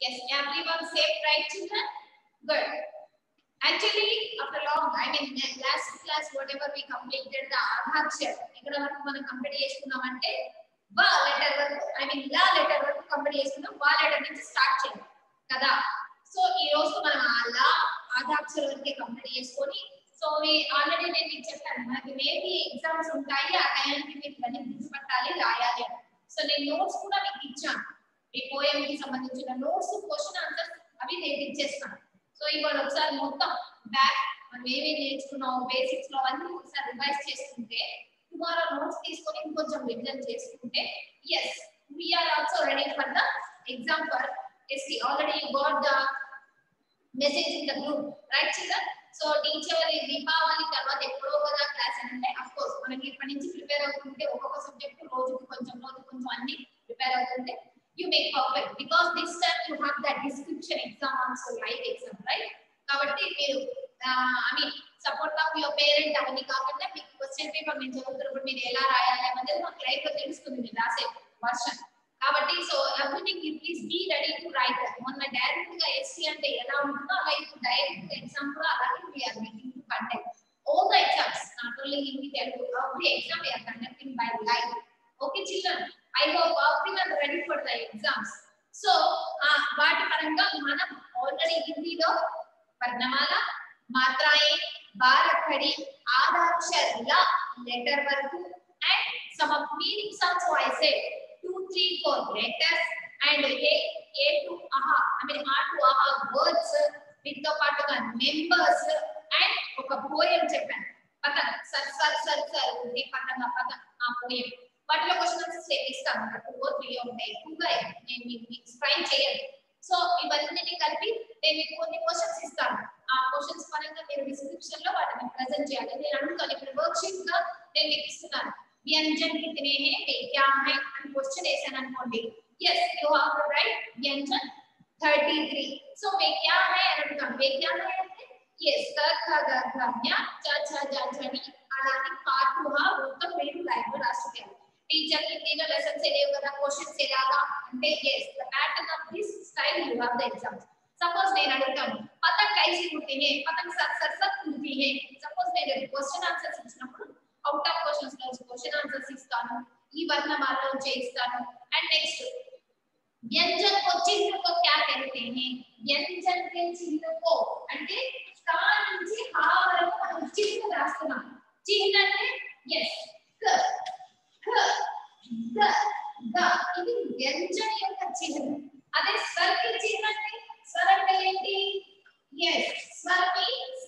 Yes, everyone safe, right, children? Good. Actually, after long, I mean, last class, whatever we completed the Adhakshar, ఇక్కడ వరకు మనం complete చేసుకున్నామంటే వా letter వరకు I mean లా letter వరకు కంప్లీట్ చేసుకున్నాం వా లెటర్ నుంచి స్టార్ట్ చేయాలి కదా సో ఈ రోజు మనం ఆ లా ఆధాక్షర వరకే కంప్లీట్ చేసుకొని సో ఆల్రెడీ నేను మీకు చెప్పాను మనకి మేబీ ఎగ్జామ్స్ ఉంటాయి ఆ టైంకి మీరు ఇవన్నీ గుర్తుపట్టాలి రాయాలి అని సో నేను నోట్స్ కూడా మీకు ఇచ్చాను మీ పోయం కి సంబంధించిన నోట్స్ క్వశ్చన్ ఆన్సర్స్ అవి నేను ఇచ్చేస్తాను సో ఇవాళ ఒకసారి మొత్తం బ్యాక్ మనం ఏమేమి నేర్చుకున్నాం బేసిక్స్ లో అవన్నీ ఒకసారి రివైజ్ చేసుకుంటే టుమారో నోట్స్ తీసుకొని ఇంకొంచెం రివిజన్ చేసుకుంటే yes we are also ready for the exam for ఎస్టీ already got the message in the group right children so teacher Deepavali తర్వాత ఎప్పుడో కదా క్లాస్ అంటే అఫ్ కోర్స్ మనకి ఇప్పటి నుంచి ప్రిపేర్ అవుతుంటే ఒక్కొక్క సబ్జెక్ట్ రోజుకి కొంచెం రోజు కొంచెం అన్ని ప్రిపేర్ అవుతుంటే you make perfect because this time you have that description exam also live exam right కాబట్టి మీరు I mean support of your parent అవన్నీ కాకుండా మీకు క్వశ్చన్ పేపర్ నేను చదువుతున్నప్పుడు మీరు ఎలా రాయాలి అనేది మాకు లైవ్ లో తెలుస్తుంది మీరు రాసే వర్షన్ కాబట్టి so everything you please be ready to write మొన్న డైరెక్ట్ గా ఎస్సీ అంటే ఎలా ఉంటుందో అలా ఇప్పుడు డైరెక్ట్ ఎగ్జామ్ కూడా అలాగే we are making to conduct all the exams not only hindi telugu every exam we are conducting by live okay children i hope everyone ready for the exams so uh, వాటి పరంగా మనం already హిందీలో వర్ణమాల మాత్రాయే బాలఖడి ఆదాక్షర లెటర్ వరకు and some of meanings also I say two three four letters and ఏ ఏ టు ఆహా ఐ మీన్ ఆ టు ఆహా వర్డ్స్ వీటితో పాటుగా మెంబర్స్ అండ్ ఒక పోయం చెప్పాను పదం సర్ సర్ సర్ సర్ ఉంది పదం పదం ఆ పోయం వాటిలో క్వశ్చన్స్ ఇస్తాను ఒక టూ ఓ త్రీ ఉంటాయి ఎక్కువగా నేను మీకు ఎక్స్ప్లెయిన్ చేయను సో ఇవన్నీ కలిపి నేను మీకు కొన్ని క్వశ్చన్స్ ఇస్తాను ఆ క్వశ్చన్స్ పరంగా మీరు డిస్క్రిప్షన్ లో వాటిని ప్రెజెంట్ చేయాలి నేను అడుగుతాను ఇప్పుడు వర్క్ షీట్ గా నేను మీకు ఇస్తున్నాను व्यंजन कितने हैं वे क्या है అని క్వశ్చన్ వేసాను అనుకోండి yes you have to write व्यंजन 33 so वे क्या है అని అడుగుతాం वे क्या है అంటే yes క ఖ గ ఘ ఞ చ ఛ జ ఝ ని అలానే పార్ట్ హ మొత్తం మీరు లైవ్ లో రాసుకోవాలి టీచర్ హిందీలో లెసన్స్ లేవు కదా క్వశ్చన్స్ ఎలాగా అంటే yes the pattern of this style you have the exams suppose నేను అడుగుతాను పతంగ్ కైసి ఉట్టి హే పతంగ్ సత్ సత్ సత్ ఉట్టి హే సపోజ్ నేను క్వశ్చన్ ఆన్సర్స్ ఇచ్చినప్పుడు అవుట్ ఆఫ్ క్వశ్చన్స్ లో క్వశ్చన్ ఆన్సర్స్ ఇస్తాను ఈ వర్ణమాలలో చేయిస్తాను అండ్ నెక్స్ట్ व्यंजन को चिन्ह को क्या कहते हैं व्यंजन के चिन्ह को అంటే కా నుంచి హా వరకు మనం చిహ్న రాస్తున్నాం చిహ్న అంటే yes క ఖ గ గ ఇది వ్యంజన యొక్క చిహ్నం అదే స్వర చిహ్నం అంటే స్వర అంటే ఏంటి yes స్వర means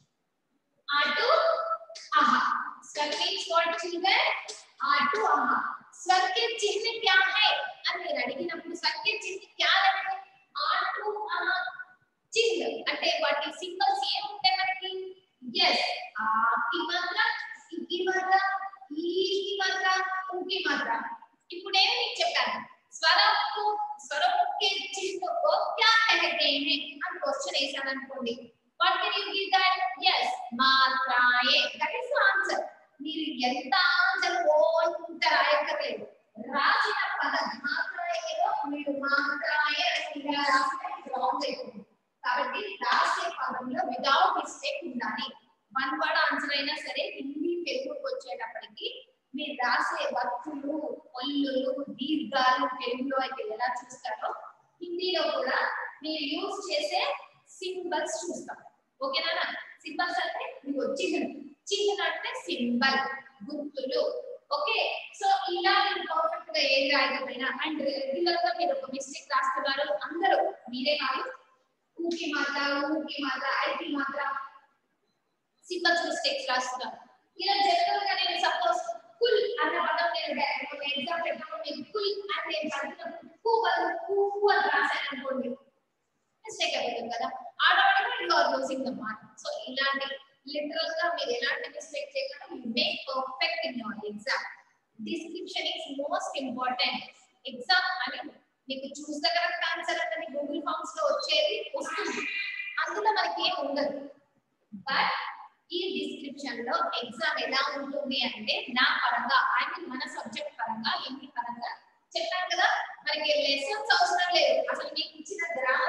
అటు ఆహా स्वर means what children आटू आहा स्वर के चिन्ह क्या है అని మీరు అడిగినప్పుడు స్వర్ के चिन्ह क्या అంటే ఆటు ఆహా చిహ్న అంటే వాటి సింబల్స్ ఏముంటాయి మనకి yes ఆ కి మాత్ర ఈ కి మాత్ర ఈ కి మాత్ర ఉ కి మాత్ర ఇప్పుడు నేను మీకు చెప్పాను స్వరం స్వరం के चिन्ह को क्या कहते हैं అని క్వశ్చన్ వేసాను అనుకోండి what can you give that yes మాత్రాయే that is the answer మీరు ఎంత ఆన్సర్ కొంత రాయక్కర్లేదు రాసిన పదం మాత్రాయలో మీరు మాత్రాయ ఇలా రాస్తే రాంగ్ అయిపోతుంది కాబట్టి రాసే పదంలో వితౌట్ మిస్టేక్ ఉండాలి వన్ వర్డ్ ఆన్సర్ అయినా సరే హిందీ తెలుగుకి వచ్చేటప్పటికి మీరు రాసే వత్తులు పొల్లులు దీర్ఘాలు తెలుగులో అయితే ఎలా చూస్తారో హిందీలో కూడా మీరు యూజ్ చేసే సింబల్స్ చూస్తాం ఓకేనా సింబల్స్ అంటే మీకు చిహ్నం చిహ్నం అంటే సింబల్ గుర్తులు ఓకే సో ఇలా మీరు పర్ఫెక్ట్ గా ఏం రాయకపోయినా అండ్ రెగ్యులర్ గా మీరు ఒక మిస్టేక్ రాస్తున్నారు అందరూ మీరే కాదు ఊకి మాత్ర ఊకి మాత్ర ఐకి మాత్ర సింబల్స్ మిస్టేక్స్ రాస్తున్నారు ఇలా జనరల్ గా నేను సపోజ్ కుల్ అన్న పదం నేను ఒక ఎగ్జామ్ పెట్టినప్పుడు నేను కుల్ అని నేను చదివినప్పుడు కు బదులు కు అని రాశాను అనుకోండి మిస్టేక్ అయిపోతుంది కదా ఆటోమేటిక్గా you are losing the mark so ఇలాంటి లిటరల్ గా మీరు ఎలాంటి మిస్టేక్ చేయకుండా you make perfect in your exam description is most important exam అని మీకు చూస్ ద కరెక్ట్ ఆన్సర్ అనేది గూగుల్ ఫార్మ్స్ లో వచ్చేది వస్తుంది అందులో మనకి ఏం ఉండదు బట్ ఈ డిస్క్రిప్షన్ లో ఎగ్జామ్ ఎలా ఉంటుంది అంటే నా పరంగా ఐ మీన్ మన సబ్జెక్ట్ పరంగా ఇంటి పరంగా చెప్పాను కదా మనకి లెసన్స్ అవసరం లేదు అసలు మీకు ఇచ్చిన గ్రామర్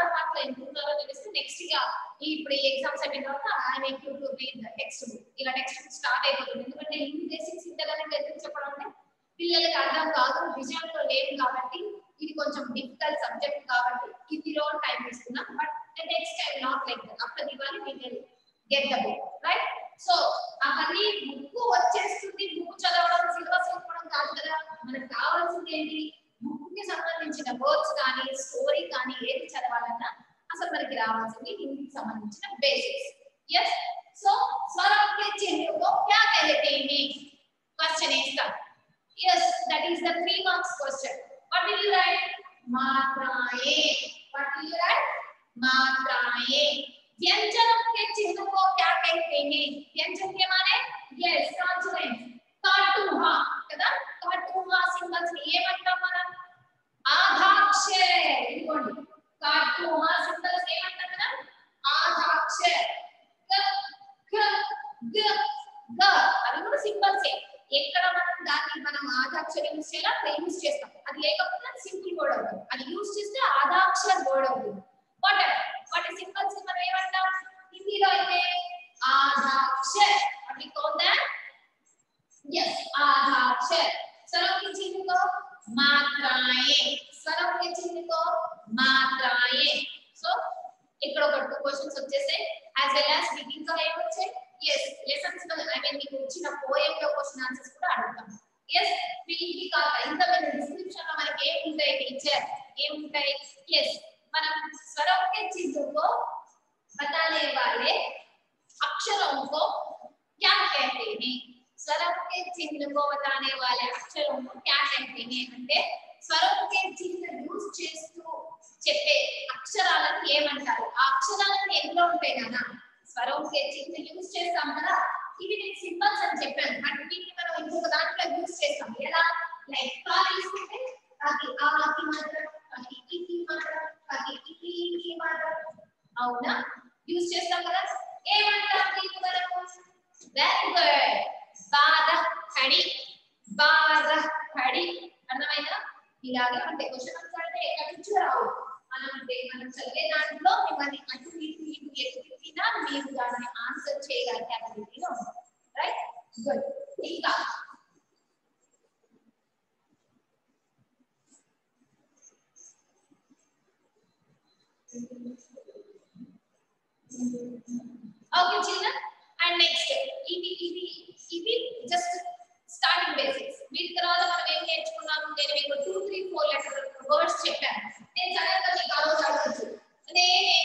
ఇప్పుడు ఈ ఎగ్జామ్స్ అయిపోయిన తర్వాత I make you to read the text book ఇక టెక్స్ట్ బుక్ స్టార్ట్ అయిపోతుంది ఎందుకంటే ఇన్ని బేసిక్స్ ఇంతగానే ఎందుకు చెప్పడం అంటే పిల్లలకి అర్థం కాదు విజయంలో లేదు కాబట్టి ఇది కొంచెం డిఫికల్ట్ సబ్జెక్ట్ కాబట్టి ఇది రోజు టైం ఇస్తున్నాం but next time not like that after Diwali we can get the book right so అవన్నీ బుక్ వచ్చేస్తుంది బుక్ చదవడం సిలబస్ చదవడం కాదు కదా మనకు కావాల్సింది ఏంటి బుక్ కి సంబంధించిన వర్డ్స్ కానీ స్టోరీ కానీ ఏది చదవాలన్నా అసలు మనకి రావాల్సింది హిందీకి సంబంధించిన బేసిక్స్ ఎస్ సో స్వరం के चिन्ह को क्या कहते हैं question is that yes that is the three marks question what will you write मात्राएं what will you write मात्राएं व्यंजनों के चिन्ह को क्या कहते हैं व्यंजन के माने yes consonant కాటుహా కదా కాటుహా సింబల్స్ ఏమంటాం మనం ఆధాక్షర్ ఇదిగోండి కాటుహా సింబల్స్ ఏమంటాం కదా ఆధాక్షర్ గ గ గ గ అది కూడా సింబల్స్ ఎక్కడ మనం దాన్ని మనం ఆధాక్షర్ యూస్ చేయాలి అక్కడ యూస్ చేస్తాం అది లేకపోతే సింపుల్ వర్డ్ అవుతుంది అది యూస్ చేస్తే ఆధాక్షర్ వర్డ్ అవుతుంది వాట్ వాటి సింబల్స్ మనం ఏమంటాం హిందీలో అయితే ఆధాక్షర్ what we call that yes आधाक्षर स्वरों के चिन्ह को मात्राएं स्वरों के चिन्ह को मात्राएं సో ఇక్కడ ఒక టూ క్వశ్చన్స్ వచ్చేసాయి యాజ్ వెల్ యాజ్ స్పీకింగ్ తో ఏమొచ్చాయి yes లెసన్స్ లో ఐ మీన్ మీకు వచ్చిన పోయం లో క్వశ్చన్ ఆన్సర్స్ కూడా అడుగుతాం yes వీటి కాక ఇంత పెద్ద డిస్క్రిప్షన్ లో మనకి ఏం ఉంటాయి టీచర్ ఏం ఉంటాయి yes మనం స్వరం के चिन्ह को बताने वाले अक्षरों को क्या कहते हैं स्वरों के चिन्ह को बताने वाले अक्षरों को क्या कहते हैं అంటే స్వరం के चिन्ह యూస్ చేస్తూ చెప్పే అక్షరాలను ఏమంటారు ఆ అక్షరాలను ఎందులో ఉంటాయి కదా స్వరం के चिन्ह యూస్ చేస్తాం కదా ఇవి నేను సింబల్స్ అని చెప్పాను బట్ వీటిని మనం ఇంకొక దాంట్లో యూస్ చేస్తాం ఎలా లైక్ కా తీసుకుంటే అది ఆ కి మాత్రం అది ఇకి మాత్రం అది ఇకి ఇకి మాత్రం అవునా యూస్ చేస్తాం కదా ఏమంటాం దీన్ని మనము వెరీ గుడ్ బాధ కడి బాధ కడి అర్థమైందా ఇలాగే అంటే క్వశ్చన్ ఆన్సర్ అంటే ఎక్కడి నుంచి రావు మనం అంటే మనం చదివే దాంట్లో మిమ్మల్ని అటు ఇటు ఇటు ఎటు తిప్పినా మీరు దాన్ని ఆన్సర్ చేయగల క్యాపబిలిటీలో ఉంటారు రైట్ గుడ్ ఇంకా ఓకే చిల్డ్రన్ అండ్ నెక్స్ట్ ఇవి ఇవి ఇవి జస్ట్ స్టార్టింగ్ బేసిక్స్ వీటి తర్వాత మనం ఏం నేర్చుకున్నాము నేను మీకు two three four letter words చెప్పాను నేను సడన్గా మీకు ఆ రోజు అడగచ్చు నేనే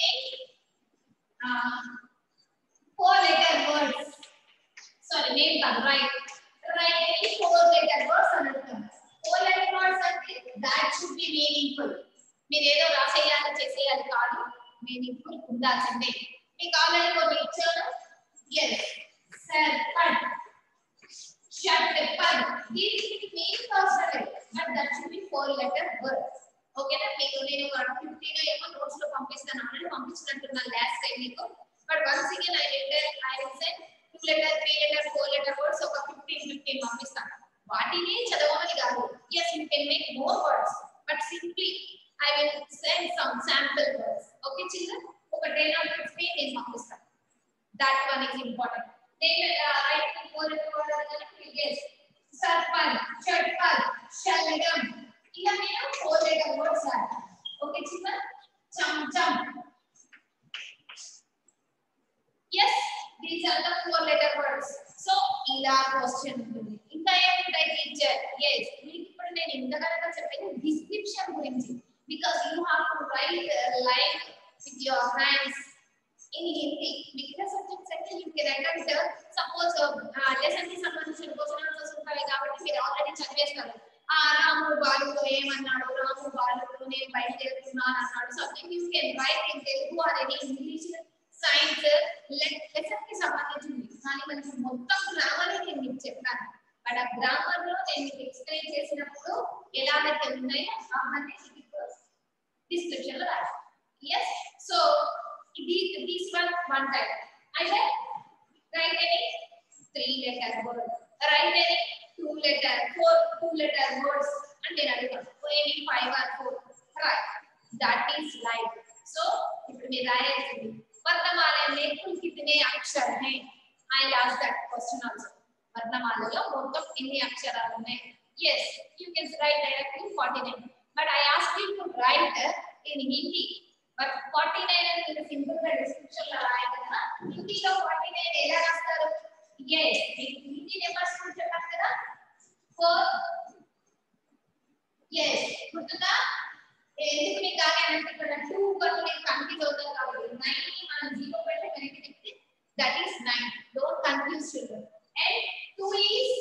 ఫోర్ లెటర్ వర్డ్స్ సారీ నేను కాదు రైట్ రైట్ అని ఫోర్ లెటర్ వర్డ్స్ అని అడుగుతాను ఫోర్ లెటర్ వర్డ్స్ అంటే దాట్ షుడ్ బి మీనింగ్ఫుల్ మీరు ఏదో రాసేయాలి చేసేయాలి కాదు మీనింగ్ఫుల్ ఉండాల్సిందే మీకు ఆల్రెడీ కొన్ని ఇచ్చాను ఎస్ సార్ పడ్ షట్ పడ్ దీనికి మీనింగ్ అవసరం లేదు but that should be four letter word ఓకేనా మీకు నేను వన్ ఫిఫ్టీన్ ఏమో నోట్స్ లో పంపిస్తాను ఆల్రెడీ పంపించినట్టున్నాను లాస్ట్ టైం మీకు but once again I letter I will send two letter three letter four letter words ఒక ఫిఫ్టీన్ ఫిఫ్టీన్ పంపిస్తాను వాటిని చదవమని కాదు yes you can make more words but simply I will send some sample words okay children ఒక ten or fifteen నేను పంపిస్తాను that one is important నేను write four word guess సర్పల్ చట్పల్ శల్యం ఇలా నేను ఫోర్ లెటర్ వర్డ్స్ రాస్తాను ఓకే చిల్డ్రన్ చమ్ చమ్ yes these are the four letter words so ఇలా క్వశ్చన్ ఉంటుంది ఇంకా ఏముంటాయి టీచర్ ఎస్ మీకు ఇప్పుడు నేను ఇంతకనగా చెప్పేది డిస్క్రిప్షన్ గురించి because you have to write like with your hands in Hindi మిగతా సబ్జెక్ట్స్ అయితే you can attempt suppose lesson కి సంబంధించిన క్వశ్చన్ ఆన్సర్స్ ఉంటాయి కాబట్టి మీరు ఆల్రెడీ చదివేస్తారు ఆ రాముడు బాలుతో ఏమన్నాడు రాముడు బాలుతో నేను బయలుదేరుతున్నాను అన్నాడు subject you can write in Telugu అనేది ఇంగ్లీష్ సైన్స్ లెసన్ కి సంబంధించింది కానీ మనకి మొత్తం గ్రామర్ నేను మీకు చెప్పాను బట్ ఆ గ్రామర్ లో నేను మీకు ఎక్స్ప్లెయిన్ చేసినప్పుడు ఎలాగైతే ఉన్నాయో అవన్నీ మీకు డిస్క్రిప్షన్ లో రాసి ఎస్ సో ఇది దిస్ వన్ వన్ టైప్ అయితే రైట్ అని త్రీ లెటర్ వర్డ్ రైట్ అని two letter four two letter words అని నేను అడుగుతాను any five or four write that is life so ఇప్పుడు మీరు రాయాల్సింది వర్తమానం yes you can write directly 49 but i asked you to write in hindi but 49 అని మీరు simple గా డిస్క్రిప్షన్ లో రాయాలి కదా హిందీలో 49 ఎలా రాస్తారు yes మీకు హిందీ నెంబర్స్ కూడా చెప్పాను కదా 4 yes గుర్తుందా ఎందుకు మీకు ఆగానంటే ఇక్కడ 2 బదులు మీకు కన్ఫ్యూజ్ అవుతుంది కాబట్టి 9 ని మనం 0 పెట్టి వెనక్కి తిప్పితే that is 9 don't confuse children and 2 is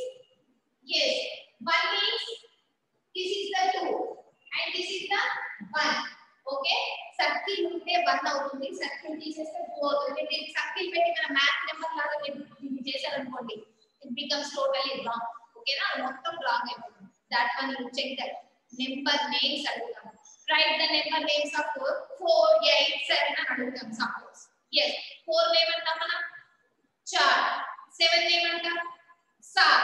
yes 1 means this is the 2 and this is the 1 okay circle ఉంటే 1 అవుతుంది సర్కిల్ తీసేస్తే 2 అవుతుంది మీరు సర్కిల్ పెట్టి మన మ్యాథ్ నెంబర్ లాగా మీరు దీన్ని చేశారనుకోండి ఇట్ బికమ్స్ టోటలీ రాంగ్ ఓకేనా అది మొత్తం రాంగ్ అయిపోతుంది that one you check that number names అడుగుతాం right the number names of 4 8 7 అని అడుగుతాం సపోజ్ yes 4 ఏమంటాం మనం చార్ 7 ఏమంటాం సాత్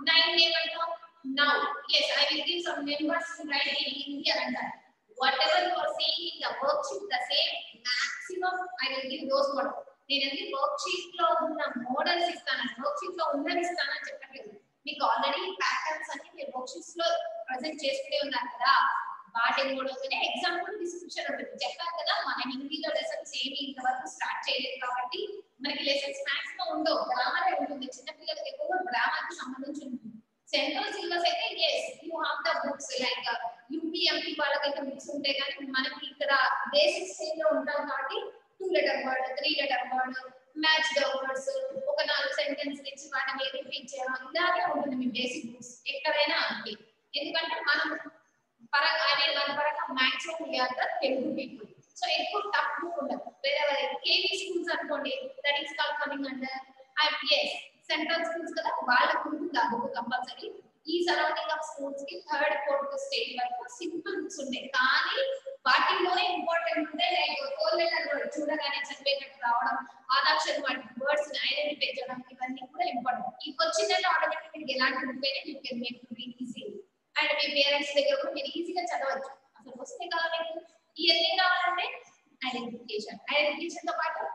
9 ఏమంటాం now yes i will give some numbers to write in hindi and that whatever you are seeing in the worksheet the same maximum i will give those models నేను అన్ని worksheet లో ఉన్న models ఇస్తాను వర్క్షీట్ లో ఉన్నవి ఇస్తానని చెప్పట్లేదు మీకు ఆల్రెడీ ప్యాటర్న్స్ అన్ని మీరు వర్క్షీట్స్ లో ప్రజెంట్ చేసుకునే ఉన్నారు కదా వాటి మోడల్తోనే ఎగ్జాంపుల్ డిస్క్రిప్షన్ ఉంటుంది చెప్పాను కదా మన హిందీలో లెసన్స్ ఏమి ఇంతవరకు స్టార్ట్ చేయలేదు కాబట్టి మనకి లెసన్స్ మ్యాథ్స్ లో ఉండవు గ్రామర్ ఉంటుంది చిన్నపిల్లలకి ఎక్కువగా గ్రామర్ కి సంబంధించి ఉంటుంది సెంట్రల్ సిలబస్ అయితే yes you have the books like UP MP వాళ్ళకైతే బుక్స్ ఉంటాయి కానీ మనకి ఇక్కడ బేసిక్ స్టేజ్ లో ఉంటాం కాబట్టి two letter word three letter word match the words ఒక నాలుగు సెంటెన్స్ ఇచ్చి వాటిని రిపీట్ చేయడం ఇలాగే ఉంటుంది మీ బేసిక్ బుక్స్ ఎక్కడైనా అంతే ఎందుకంటే మనం పరంగా ఐ మీన్ మన పరంగా maximum we are the Telugu people so ఎక్కువ టఫ్ ఉండదు వేరే కేవీ స్కూల్స్ అనుకోండి that is call coming under yes central schools కదా వాళ్ళకు ఉంటుంది ఆ బుక్ కంపల్సరీ ఈ సరౌండింగ్ ఆఫ్ స్కూల్స్ కి థర్డ్ ఫోర్త్ స్టేజ్ వరకు సింపుల్ బుక్స్ ఉంటాయి కానీ వాటిల్లోనే ఇంపార్టెంట్ ఉంటాయి లైక్ ఫోర్ లెటర్ వర్డ్ చూడగానే చదివేటట్టు రావడం ఆదాక్షర వాటి వర్డ్స్ ఐడెంటిఫై చేయడం ఇవన్నీ కూడా ఇంపార్టెంట్ ఈ వచ్చిందంటే ఆటోమేటిక్ మీకు ఎలాంటి బుక్ అయినా you can make to easy and మీ పేరెంట్స్ దగ్గర కూడా మీరు ఈజీగా చదవచ్చు అసలు వస్తే కదా మీకు ఇవన్నీ కావాలంటే ఐడెంటిఫికేషన్ ఐడెంటిఫికేషన్ తో పాటు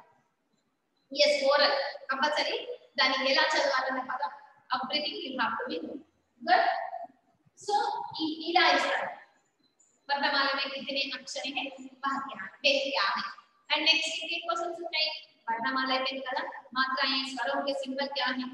ఎస్ ఓరల్ కంపల్సరీ దాన్ని ఎలా చదవాలన్న పదం everything you have to be good so ఇలా ఇస్తారు वर्तमान में कितने अक्षर हैं वह क्या वे क्या है एंड नेक्स्ट के क्वेश्चंस ఉన్నాయి वर्णमाला అయిపోయింది కదా मात्राएं स्वरों के सिंबल क्या है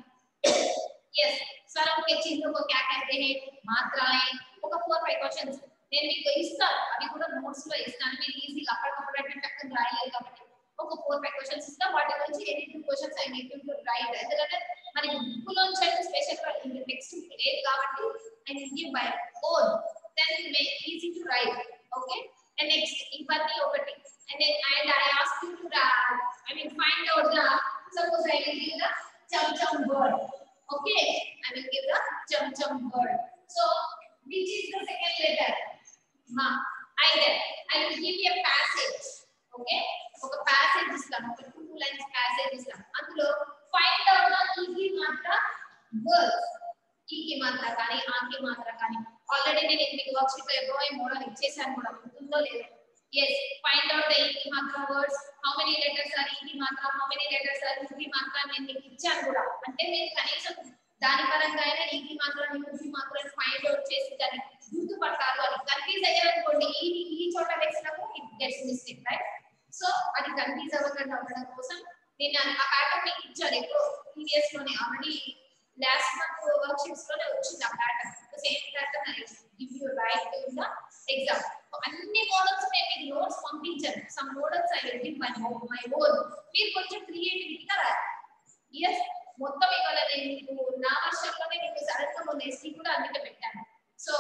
यस स्वरों के चिन्हों को क्या कहते हैं मात्राएं ఒక ఫోర్ ఫైవ్ క్వశ్చన్స్ నేను మీకు ఇస్తాను అవి కూడా నోట్స్ లో ఇస్తాను మీరు ఈజీగా అప్పటికప్పుడు అంటే టక్కన రాయలేదు కాబట్టి ఒక ఫోర్ ఫైవ్ క్వశ్చన్స్ ఇస్తా వాటి గురించి any two questions I need to write ఎందుకంటే మనకి బుక్ లోంచి అయితే స్పెషల్ టెక్స్ట్ లేదు కాబట్టి I will give by own then you make easy to write okay and next ఇవన్నీ ఒకటి and then and i ask you to uh, i mean find out the suppose i will give the chum chum word okay i will give the chum chum word so which is the second letter ma either i will give you a passage okay ఒక passage ఇస్తాను ఒక two lines passage ఇస్తాను అందులో find out the easy మాత్ర words ఈకి మాత్ర కానీ ఆకి మాత్ర కానీ ఆల్రెడీ నేను మీకు వర్క్షీట్ లో ఎప్పుడో మోడల్ ఇచ్చేసాను కూడా గుర్తుందో లేదో ఎస్ ఫైండ్ అవుట్ ద ఈకి మాత్ర words how many letters are ఈకి మాత్ర హౌ మెనీ లెటర్స్ ఆర్ ఈకి మాత్ర నేను మీకు ఇచ్చాను కూడా అంటే మీరు కనీసం దాని పరంగా అయినా ఈకి మాత్రం యూకి మాత్రం ఫైండ్ అవుట్ చేసి దాన్ని గుర్తుపడతారు అని కన్ఫ్యూజ్ అయ్యారనుకోండి ఈ ఈ చోట వేసినప్పుడు it gets mistake right so అది కన్ఫ్యూజ్ అవ్వకుండా ఉండడం కోసం నేను ఆ ప్యాటర్న్ మీకు ఇచ్చాను ఎప్పుడో ప్రీవియస్ లోనే ఆల్రెడీ లాస్ట్ మంత్ వర్క్షీట్స్ లోనే వచ్చింది ఆ pattern same pattern I give you right in the exam అన్ని మోడల్స్ నేను మీకు నోట్స్ పంపించాను some models I will give my my own మీరు కొంచెం క్రియేటివిటీగా రాయాలి ఎస్ మొత్తం ఇవాళ నేను మీకు నా వర్షంలోనే మీకు సడన్ గా మొన్న ఎస్టీ కూడా అందుకే పెట్టాను సో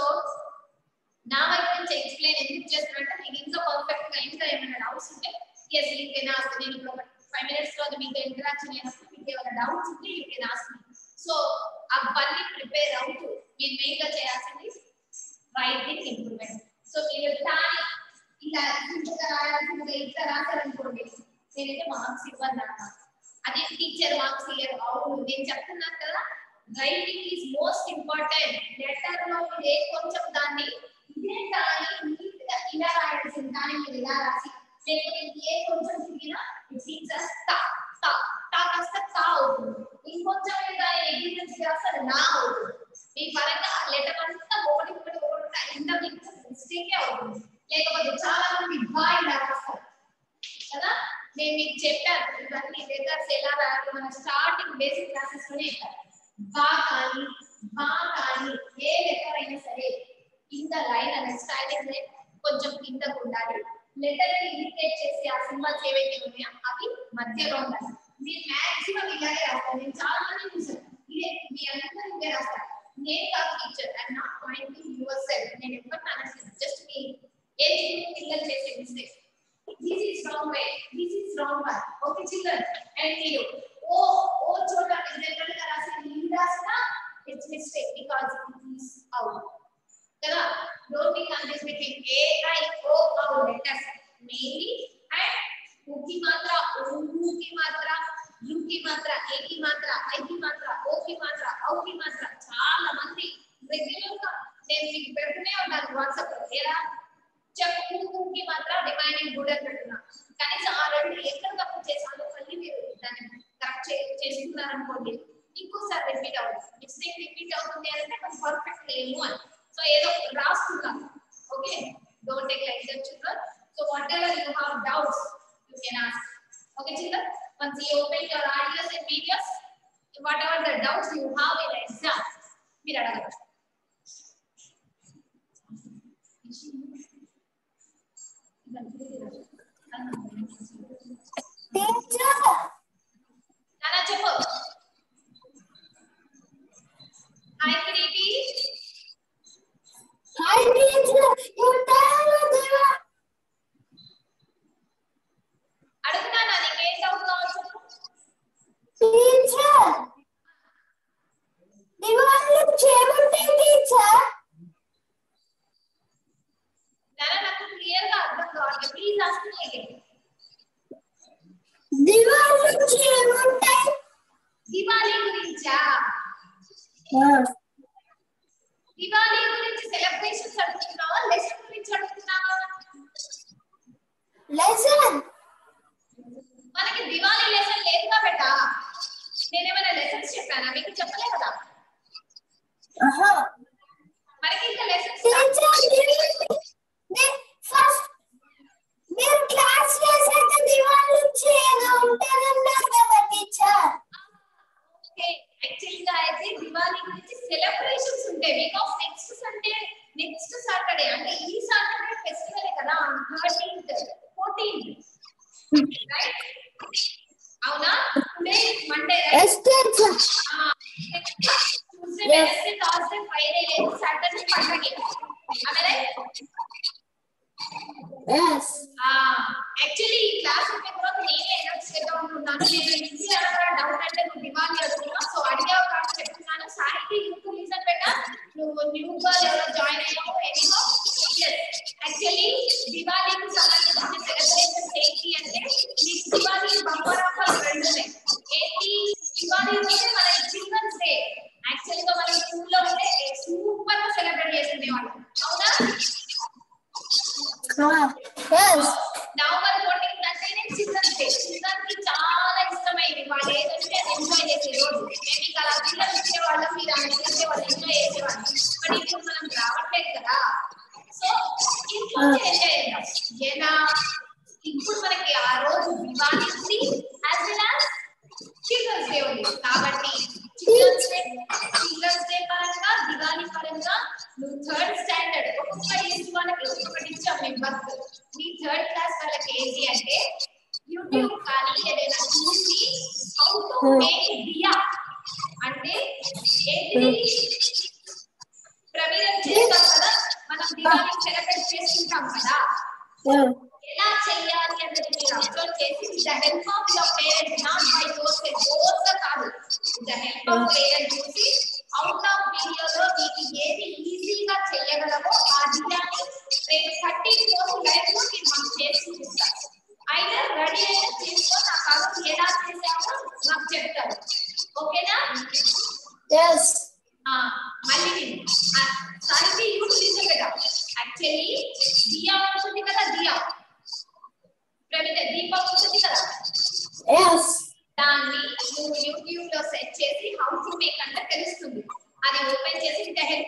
నా వైపు నుంచి ఎక్స్ప్లెయిన్ ఎందుకు చేస్తున్నానంటే మీకు ఇంకా పర్ఫెక్ట్ గా ఇంకా ఏమైనా డౌట్స్ ఉంటే ఎస్ యూ కెన్ ఆస్క్ నేను ఇప్పుడు ఒక ఫైవ్ మినిట్స్ లో మీతో ఇంటరాక్షన్ అయినప్పుడు మీకు ఏమైనా డౌట్స్ ఉంటే యూ కెన్ ఆస్క్ సో అవన్నీ ప్రిపేర్ అవుతూ మీరు మెయిన్ గా చేయాల్సింది రైటింగ్ ఇంప్రూవ్మెంట్ సో మీరు దాని ఇలా సింపుల్గా రాయాల్సిందిగా ఇట్లా రాశారనుకోండి నేనైతే మార్క్స్ ఇవ్వను అన్న అదే టీచర్ మార్క్స్ ఇయ్యరు అవును నేను చెప్తున్నాను కదా writing is most important letter లో మీరు ఏ కొంచెం దాన్ని ఇదే కానీ నీట్ గా ఇలా రాయాల్సింది కానీ మీరు ఇలా రాసి లేకపోతే ఏ కొంచెం తిరిగినా ఇట్ సీన్స్ అస్ తా తా తా కాస్త తా అవుతుంది ఇంకొంచెం దాని ఎగ్జిబిట్స్ కాస్త నా అవుతుంది మీ పరంగా లెటర్ అంతా మొత్తం ఒకటి ఒకటి ఒకటి ఎంత మీకు మిస్టేకే అవుతుంది లేకపోతే చాలా మంది బా ఇలా రాస్తారు కదా నేను మీకు చెప్పాను ఇవన్నీ లెటర్స్ ఎలా రాయాలి మన స్టార్టింగ్ బేసిక్ క్లాసెస్ లోనే చెప్పాను బా కానీ బా కానీ ఏ లెటర్ అయినా సరే కింద లైన్ అనే స్టైలింగ్ లైన్ కొంచెం కిందకు ఉండాలి లెటర్ ని ఇండికేట్ చేసి ఆ సింబల్స్ ఏవైతే ఉన్నాయో అవి మధ్యలో ఉండాలి మీరు మాక్సిమం ఇలాగే రాస్తారు నేను చాలా మంది చూసాను ఇదే మీ అందరూ ఇదే రాస్తారు నేను కాదు teacher I'm not pointing yourself నేను ఎవరిని అనట్లేదు జస్ట్ మీ ఏజ్ పిల్లలు చేసే mistake this is wrong way this is wrong one okay children and మీరు ఓ ఓ చోట జనరల్ గా రాసిన ఈ రాసిన it's mistake because it is out కదా డోంట్ బి కన్ఫ్యూజ్ బిట్వీన్ ఏ ఐ ఓ ఔ లెటర్స్ మెయిన్లీ అండ్ ఊ కి మాత్ర ఊ కి మాత్ర యు కి మాత్ర ఏ కి మాత్ర ఐ కి మాత్ర ఓ కి మాత్ర ఔ కి మాత్ర చాలా మంది రెగ్యులర్ గా నేను మీకు పెడుతూనే ఉన్నాను వాట్సాప్ లో ఏరా చెప్పుకి మాత్రం రిమైనింగ్ గుడ్ అని పెట్టున్నా కనీసం ఆ రెండు ఎక్కడ తప్పు చేసాలో మళ్ళీ మీరు దాన్ని కరెక్ట్ చేసుకున్నారు అనుకోండి ఇంకోసారి రిపీట్ అవుతుంది మిస్టేక్ రిపీట్ అవుతుంది అంటే మనం పర్ఫెక్ట్ లేము అని సో ఏదో రాస్తున్నాం okay don't take like that children so whatever you have doubts you can ask okay children once you open your audios and videos whatever the doubts you have in exam మీరు అడగచ్చు teacher నానా చెప్పు hi Kiriti hi teacher you tell దివా అడుగుతానా నీకేం doubt కావచ్చు teacher దివాళ్ళు చేయమంటే teacher నానా నాకు క్లియర్ గా అర్థం కావాలి ప్లీజ్ ఆస్క్ మీ అగైన్ దివాళ్ళు చేయమంటే దివాళీ గురించా దివాళీ గురించి సెలబ్రేషన్స్ అడుగుతున్నావా లెసన్ గురించి అడుగుతున్నావా లెసన్ మనకి దివాళీ లెసన్ లేదుగా బెటా నేనేమైనా లెసన్స్ చెప్పానా మీకు చెప్పలే కదా ఆహా మనకి ఇంకా లెసన్స్ టీచర్ ఫస్ట్ మీరు క్లాస్ చేసాక దివాళ్ళు చేయగా ఉంటారన్నారు కదా టీచర్ ఓకే యాక్చువల్ గా అయితే దివాళీ గురించి సెలబ్రేషన్స్ ఉంటాయి because next Sunday next Saturday అంటే ఈ సాటర్డే ఫెస్టివల్ కదా థర్టీన్త్ ఫోర్టీన్త్ రైట్ అవునా today Monday yes teacher Tuesday Wednesday Thursday Friday లేదు సాటర్డే పండగ ఆమె ఎస్ యాక్చువల్లీ ఈ క్లాస్ అయిపోయిన తర్వాత నేనే అనౌన్స్ చేద్దాం అనుకున్నాను నేను ఇంటి అడగరా డౌట్ అంటే నువ్వు దివాళీ అడుగుతున్నావు సో అడిగావు కాబట్టి చెప్తున్నాను సాహితీ యూత్ రీజన్ పెట్టా నువ్వు న్యూ గా ఎవరో జాయిన్ అయ్యావు ఎనీహో యాక్చువల్లీ దివాళీకి సంబంధించిన సెలబ్రేషన్స్ ఏంటి అంటే నీకు దివాళీ బంపర్ ఆఫర్ రెండు ఉన్నాయి ఏంటి దివాళీ రోజే మన చిల్డ్రన్స్ డే యాక్చువల్ గా మన స్కూల్లో ఉంటే సూపర్ గా సెలబ్రేట్ చేసుకునేవాళ్ళం అవునా ఎస్ నవంబర్ ఫోర్టీన్త్ అంటేనే చిల్డ్రన్స్ డే చిల్డ్రన్ కి చాలా ఇష్టమైంది వాళ్ళు ఏదంటే అది ఎంజాయ్ చేసే రోజు మేము ఇక అలా పిల్లలు ఇచ్చేవాళ్ళం మీరు అలా చేసేవాళ్ళు ఎంజాయ్ చేసేవాళ్ళం బట్ ఇప్పుడు మనం రావట్లేదు కదా సో ఇంట్లో ఎంజాయ్ చేద్దాం ఎలా ఇప్పుడు మనకి ఆ రోజు దివాళీ ఉంది as well as children's day ఉంది కాబట్టి చిల్డ్రన్స్ డే చిల్డ్రన్స్ డే పరంగా దివాళీ పరంగా నువ్వు థర్డ్ స్టాండర్డ్ ఒక్కొక్క ఏజ్ వాళ్ళకి ఒక్కొక్కటి ఇచ్చాం మేము వర్క్ మీ థర్డ్ క్లాస్ వాళ్ళకి ఏంటి అంటే యూట్యూబ్ కానీ ఏదైనా చూసి హౌ టు మేక్ దియా అంటే ఏంటిది ప్రవీణం చేస్తాం కదా మనం దివాళీ సెలబ్రేట్ చేసుకుంటాం కదా ఎలా చెయ్యాలి అన్నది మీరు అబ్జర్వ్ చేసి with the help of your parent not by yourself ఓవర్గా కాదు with the help of parent చూసి అవుట్ ఆఫ్ వీడియోలో మీకు ఏది ఈజీగా చెయ్యగలమో ఆ దియాన్ని రేపు థర్టీ ఫోర్ లైఫ్ లో మీరు మాకు చేసి చూపిస్తారు అయితే రెడీ అయితే చేసుకో నా కాదు ఎలా చేసామో నాకు చెప్తారు ఓకేనా ఎస్ ఆ, మళ్ళీ విను. ఆ, సాహితీ యూట్యూబ్ రీజన్ కదా యాక్చువల్లీ దియా ఉంటుంది కదా దియా ప్రమిద దీపం ఉంటుంది కదా ఎస్ దాన్ని నువ్వు యూట్యూబ్ లో సెర్చ్ చేసి హౌ టు మేక్ అంటే తెలుస్తుంది అది ఓపెన్ చేసి with help of your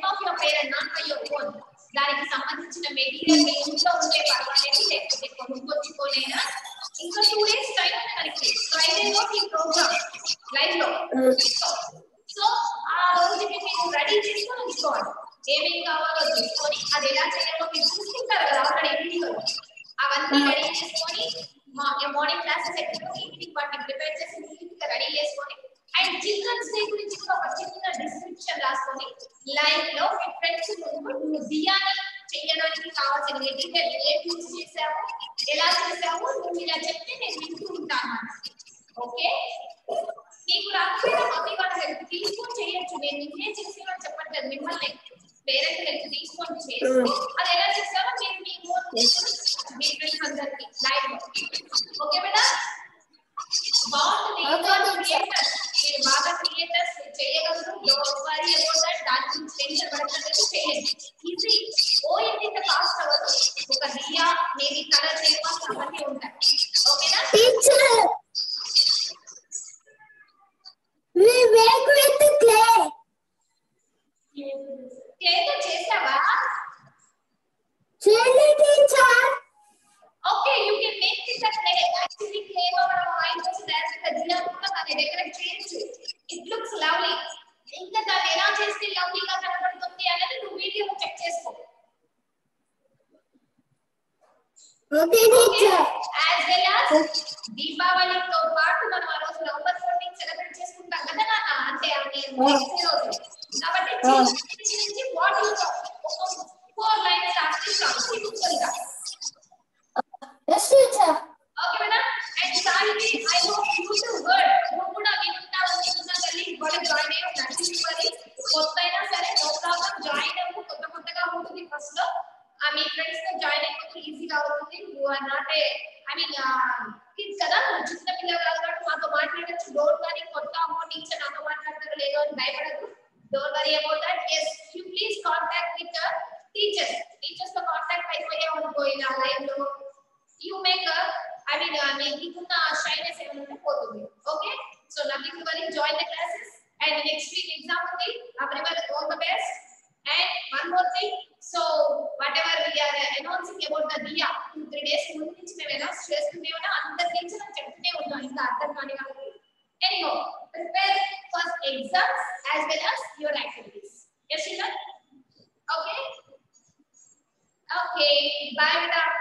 parent not by your own దానికి సంబంధించిన మెటీరియల్ మీ ఇంట్లో ఉంటే పర్వాలేదు లేకపోతే కొనుక్కొచ్చుకోలేనా ఇంకా టూ డేస్ టైం ఉంది మనకి ఫ్రైడే రోజు ఈ ప్రోగ్రామ్ లైవ్ లో సో ఆ రోజుకి మీరు రెడీ చేసుకొని ఉంచుకోవాలి ఏమేమి కావాలో చూసుకొని అది ఎలా చేయాలో మీరు చూసుకుంటారు కదా ఆల్రెడీ వీడియో అవన్నీ రెడీ చేసుకొని మార్నింగ్ క్లాసెస్ ఎక్కడ ఈవినింగ్ వాటిని ప్రిపేర్ చేసి నీట్ గా రెడీ చేసుకొని అండ్ చిల్డ్రన్స్ డే గురించి కూడా ఒక చిన్న డిస్క్రిప్షన్ రాసుకొని లైవ్ లో మీ ఫ్రెండ్స్ నువ్వు దియాని చేయడానికి కావాల్సిన మెటీరియల్ ఏ యూజ్ చేసావు ఎలా చేసావు నువ్వు ఇలా చెప్తే నేను వింటూ ఉంటాను ఓకే నీకు రాకపోయినా మమ్మీ వాళ్ళ హెల్ప్ తీసుకొని చేయొచ్చు నేను నిన్నే చేసేవని చెప్పట్లేదు మిమ్మల్ని పేరెంట్ హెల్ప్ తీసుకొని చేసి అది ఎలా చేస్తారో మీరు మీ ఓన్ మీ ఫ్రెండ్స్ అందరికి లైవ్ లో ఓకే మేడం బాగుంటుంది Okay, క్రియేటర్స్ మీరు బాగా క్రియేటర్స్ చేయగలరు డోంట్ వరీ అబౌట్ దట్ దాని గురించి టెన్షన్ పడకండి చేయండి ఈజీ ఓ ఇంత కాస్ట్ అవ్వదు ఒక దియా మేబీ కలర్ పేపర్స్ అవన్నీ ఉంటాయి ఓకేనా Teacher, we make with the clay. క్లేతో చేసావా Chili teacher. Okay you can make this at clay actually క్లేతో మనం ఆయిల్ పోసి డైరెక్ట్ గా దియా కూడా దాన్ని డెకరేట్ చేయొచ్చు ఇట్ లుక్స్ లవ్లీ ఇంకా దాన్ని ఎలా చేస్తే లవ్లీగా కనబడుతుంది అనేది నువ్వు వీడియోలో చెక్ చేసుకో Okay, teacher. As well as దీపావళితో పాటు మనం ఆ రోజు నవంబర్ ఫోర్టీన్ సెలబ్రేట్ చేసుకుంటాం కదా నాన్న అంటే అది నెక్స్ట్ రోజు కాబట్టి Ah. చిన్న నుంచి వాట్ యు ఫోర్ లైన్స్ రాసిస్తాం సింపుల్ గా Yes, teacher. Okay madam and sorry I hope you to word నువ్వు కూడా వింటున్నావు అనుకుంటున్నా తల్లి కూడా జాయిన్ అయ్యి నచ్చింది మరి కొత్త అయినా సరే నో ప్రాబ్లం జాయిన్ అవ్వు కొత్త కొత్తగా ఉంటుంది ఫస్ట్ లో ఆ మీ ఫ్రెండ్స్ తో జాయిన్ అయిపోతే ఈజీగా అవుతుంది you are not a I mean kids కదా నువ్వు చిన్న పిల్లలు కాదు కాబట్టి మాతో మాట్లాడచ్చు డోంట్ వరీ కొత్త అమ్మో టీచర్ నాతో మాట్లాడతారు లేదో అని భయపడదు don't worry about that yes you please contact with teachers teachers తో కాంటాక్ట్ అయిపోయావు అనుకో ఇలా లైవ్ లో యూ మేక్ ఐ మీన్ నీకున్న షైనెస్ ఏమైనా ఉంటే పోతుంది okay so nothing worry join the classes and next week exam ఉంది everyone all the best and one more thing so whatever we are announcing about the diya two three days ముందు నుంచి మేము announce చేస్తూనే ఉన్నాం అందరి నుంచి మనం చెప్తూనే ఉన్నాం ఇంకా అర్థం కాని వాళ్ళకి anyhow prepare for exams as well as your activities yes okay okay bye madam